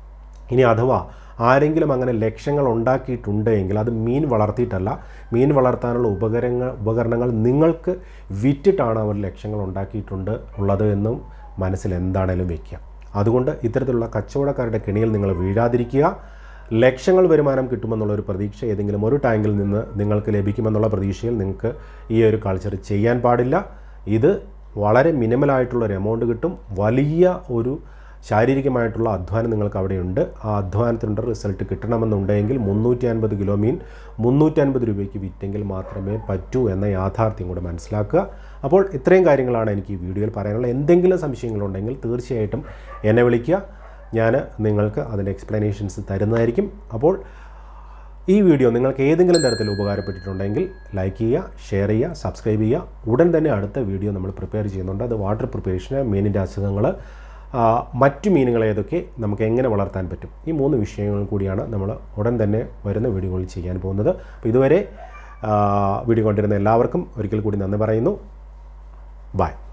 ഇനി അഥവാ ആരെങ്കിലും അങ്ങനെ ലക്ഷ്യങ്ങൾ ഉണ്ടാക്കിയിട്ടുണ്ട് എങ്കിൽ അത് മീൻ വളർത്തിയിട്ടല്ല മീൻ വളർത്താനുള്ള ഉപകരണങ്ങൾ ഉപകരണങ്ങൾ നിങ്ങൾക്ക് വിറ്റിട്ടാണ് അവർ ലക്ഷ്യങ്ങൾ ഉണ്ടാക്കിയിട്ടുണ്ട് ഉള്ളത് എന്നും മനസ്സിൽ എന്താണേലും വയ്ക്കുക അതുകൊണ്ട് ഇത്തരത്തിലുള്ള കച്ചവടക്കാരുടെ കെണിയിൽ നിങ്ങൾ വീഴാതിരിക്കുക ലക്ഷങ്ങൾ വരുമാനം കിട്ടുമെന്നുള്ള ഒരു പ്രതീക്ഷ ഏതെങ്കിലും ഒരു ടാങ്കിൽ നിന്ന് നിങ്ങൾക്ക് ലഭിക്കുമെന്നുള്ള പ്രതീക്ഷയിൽ നിങ്ങൾക്ക് ഈ ഒരു കൾച്ചർ ചെയ്യാൻ പാടില്ല ഇത് വളരെ മിനിമലായിട്ടുള്ള ഒരു എമൗണ്ട് കിട്ടും വലിയ ഒരു ശാരീരികമായിട്ടുള്ള അധ്വാനം നിങ്ങൾക്ക് അവിടെയുണ്ട് ആ അധ്വാനത്തിനുള്ള റിസൾട്ട് കിട്ടണമെന്നുണ്ടെങ്കിൽ മുന്നൂറ്റി അൻപത് കിലോ മീൻ മുന്നൂറ്റി അൻപത് രൂപയ്ക്ക് വിറ്റെങ്കിൽ മാത്രമേ പറ്റൂ എന്ന യാഥാർത്ഥ്യം കൂടെ മനസ്സിലാക്കുക അപ്പോൾ ഇത്രയും കാര്യങ്ങളാണ് എനിക്ക് ഈ വീഡിയോയിൽ പറയാനുള്ളത് എന്തെങ്കിലും സംശയങ്ങളുണ്ടെങ്കിൽ തീർച്ചയായിട്ടും എന്നെ വിളിക്കുക ഞാൻ നിങ്ങൾക്ക് അതിൻ്റെ എക്സ്പ്ലനേഷൻസ് തരുന്നതായിരിക്കും അപ്പോൾ ഈ വീഡിയോ നിങ്ങൾക്ക് ഏതെങ്കിലും തരത്തിൽ ഉപകാരപ്പെട്ടിട്ടുണ്ടെങ്കിൽ ലൈക്ക് ചെയ്യുക ഷെയർ ചെയ്യുക സബ്സ്ക്രൈബ് ചെയ്യുക ഉടൻ തന്നെ അടുത്ത വീഡിയോ നമ്മൾ പ്രിപ്പയർ ചെയ്യുന്നുണ്ട് അത് വാട്ടർ പ്രിപ്പറേഷന് മീനിൻ്റെ അസുഖങ്ങൾ ആ, മറ്റു മീനുകൾ ഏതൊക്കെ നമുക്ക് എങ്ങനെ വളർത്താൻ പറ്റും ഈ മൂന്ന് വിഷയങ്ങൾ കൂടിയാണ് നമ്മൾ ഉടൻ തന്നെ വരുന്ന വീഡിയോകളിൽ ചെയ്യാൻ പോകുന്നത് അപ്പോൾ ഇതുവരെ ആ, വീഡിയോ കൊണ്ടിരുന്ന എല്ലാവർക്കും ഒരിക്കൽ കൂടി നന്ദി പറയുന്നു ബൈ